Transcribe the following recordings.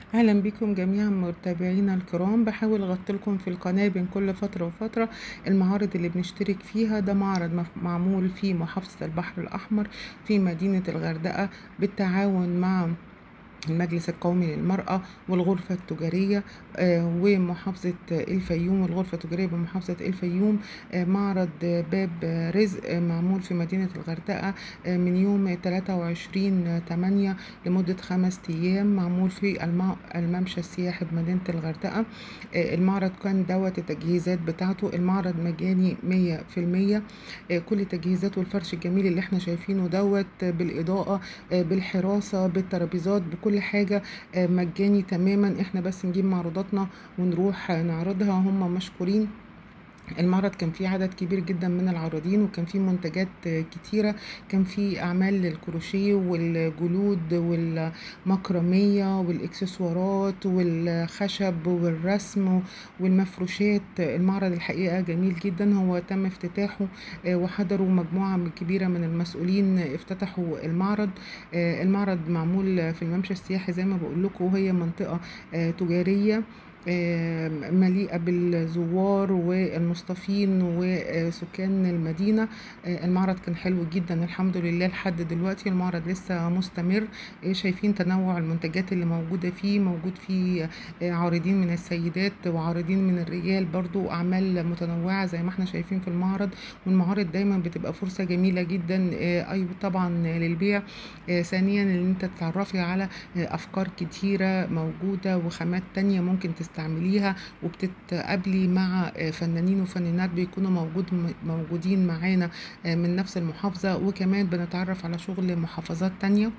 اهلا بكم جميعا متابعينا الكرام بحاول اغطي لكم في القناه بين كل فتره وفتره المعارض اللي بنشترك فيها ده معرض مف- معمول في محافظه البحر الاحمر في مدينه الغردقه بالتعاون مع المجلس القومي للمرأة والغرفة التجارية آه، ومحافظة الفيوم والغرفة التجارية بمحافظة الفيوم آه، معرض باب رزق آه، معمول في مدينة الغردقة آه، من يوم 23 8 لمدة خمس أيام معمول في الم- الممشى السياحي بمدينة الغردقة آه، المعرض كان دوت التجهيزات بتاعته المعرض مجاني 100% آه، كل التجهيزات والفرش الجميل اللي احنا شايفينه دوت آه، بالإضاءة آه، بالحراسة بالترابيزات بكل حاجة آه، مجاني تماما احنا بس نجيب معروضاتنا ونروح آه، نعرضها هم مشكورين المعرض كان فيه عدد كبير جدا من العارضين وكان فيه منتجات آه، كتيرة كان فيه أعمال للكروشيه والجلود والمكرمية والإكسسوارات والخشب والرسم والمفروشات المعرض الحقيقة جميل جدا هو تم افتتاحه آه، وحضروا مجموعة من- كبيرة من المسؤولين افتتحوا المعرض آه، المعرض معمول في الممشى السياحي زي ما بقول لكم وهي منطقة آه، تجارية آه، مليئة بالزوار والمصطفين وسكان المدينة آه، المعرض كان حلو جدا الحمد لله لحد دلوقتي المعرض لسه مستمر آه، شايفين تنوع المنتجات اللي موجودة فيه موجود فيه آه، عارضين من السيدات وعارضين من الرجال برضو أعمال متنوعة زي ما احنا شايفين في المعرض والمعارض دايما بتبقى فرصة جميلة جدا آه، أيوة طبعا للبيع آه، ثانيا ان انت تتعرفي على آه، افكار كتيرة موجودة وخامات تانية ممكن تستعمليها وبتتقابلي مع آه، فنانين وفنانات بيكونوا موجود موجودين معانا آه، من نفس المحافظة وكمان بنتعرف على شغل محافظات تانية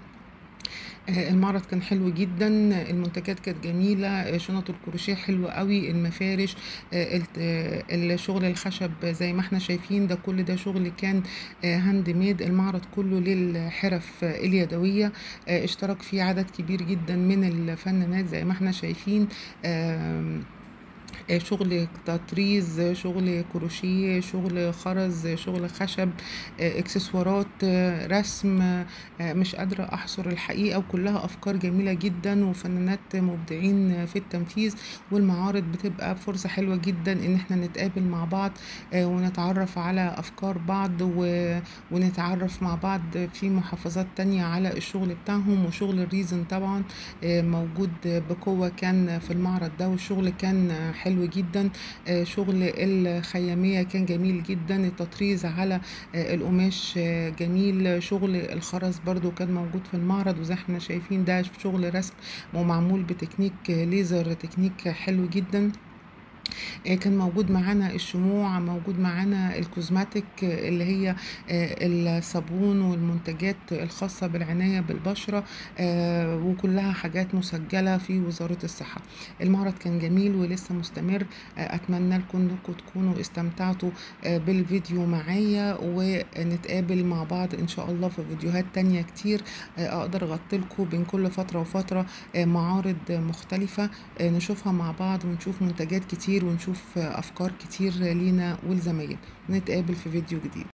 آه، المعرض كان حلو جدا المنتجات كانت جميلة آه، شنط الكروشيه حلوة قوي المفارش آه، الت- آه، الشغل الخشب زي ما احنا شايفين ده كل ده شغل كان آه، هاند ميد المعرض كله للحرف آه، اليدوية آه، اشترك فيه عدد كبير جدا من الفنانات زي ما احنا شايفين آم، آه، شغل تطريز شغل كروشيه شغل خرز شغل خشب آه، اكسسوارات آه، رسم آه، مش قادرة احصر الحقيقة وكلها افكار جميلة جدا وفنانات مبدعين في التنفيذ والمعارض بتبقى فرصة حلوة جدا ان احنا نتقابل مع بعض آه، ونتعرف على افكار بعض و- ونتعرف مع بعض في محافظات تانية على الشغل بتاعهم وشغل الريزن طبعا آه، موجود بقوة كان في المعرض ده والشغل كان آه، حلو جدا آه، شغل الخيامية كان جميل جدا التطريز على آه، القماش آه، جميل شغل الخرز برضو كان موجود في المعرض وزي احنا شايفين ده شغل رسم ومعمول بتكنيك ليزر تكنيك حلو جدا آه، كان موجود معانا الشموع موجود معانا الكوزماتيك آه، اللي هي آه، الصابون والمنتجات الخاصة بالعناية بالبشرة آه، وكلها حاجات مسجلة في وزارة الصحة المعرض كان جميل ولسه مستمر آه، أتمنى لكم أنكم تكونوا استمتعتوا آه، بالفيديو معايا ونتقابل مع بعض إن شاء الله في فيديوهات تانية كتير آه، أقدر أغطلكم بين كل فترة وفترة آه، معارض مختلفة آه، نشوفها مع بعض ونشوف منتجات كتير ونشوف آه، أفكار كتير لينا ولزمايل نتقابل في فيديو جديد